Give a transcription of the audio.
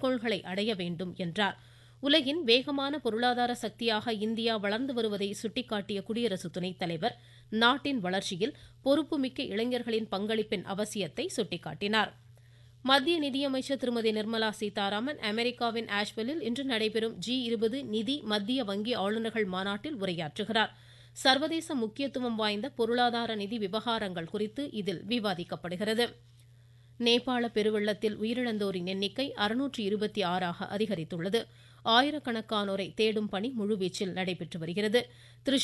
குறிக்கோள்களை அடைய வேண்டும் என்றார் உலகின் வேகமான பொருளாதார சக்தியாக இந்தியா வளர்ந்து வருவதை சுட்டிக்காட்டிய குடியரசு துணைத் தலைவர் நாட்டின் வளர்ச்சியில் பொறுப்புமிக்க இளைஞர்களின் பங்களிப்பின் அவசியத்தை சுட்டிக்காட்டினார் மத்திய நிதியமைச்சர் திருமதி நிர்மலா சீதாராமன் அமெரிக்காவின் ஆஷ்வெல்லில் இன்று நடைபெறும் ஜி இருபது நிதி மத்திய வங்கி ஆளுநர்கள் மாநாட்டில் உரையாற்றுகிறார் சர்வதேச முக்கியத்துவம் வாய்ந்த பொருளாதார நிதி விவகாரங்கள் குறித்து இதில் விவாதிக்கப்படுகிறது நேபாள பெருவெள்ளத்தில் உயிரிழந்தோரின் எண்ணிக்கை அறுநூற்று இருபத்தி ஆறாக அதிகரித்துள்ளது ஆயிரக்கணக்கானோரை தேடும் பணி முழுவீச்சில் நடைபெற்று வருகிறது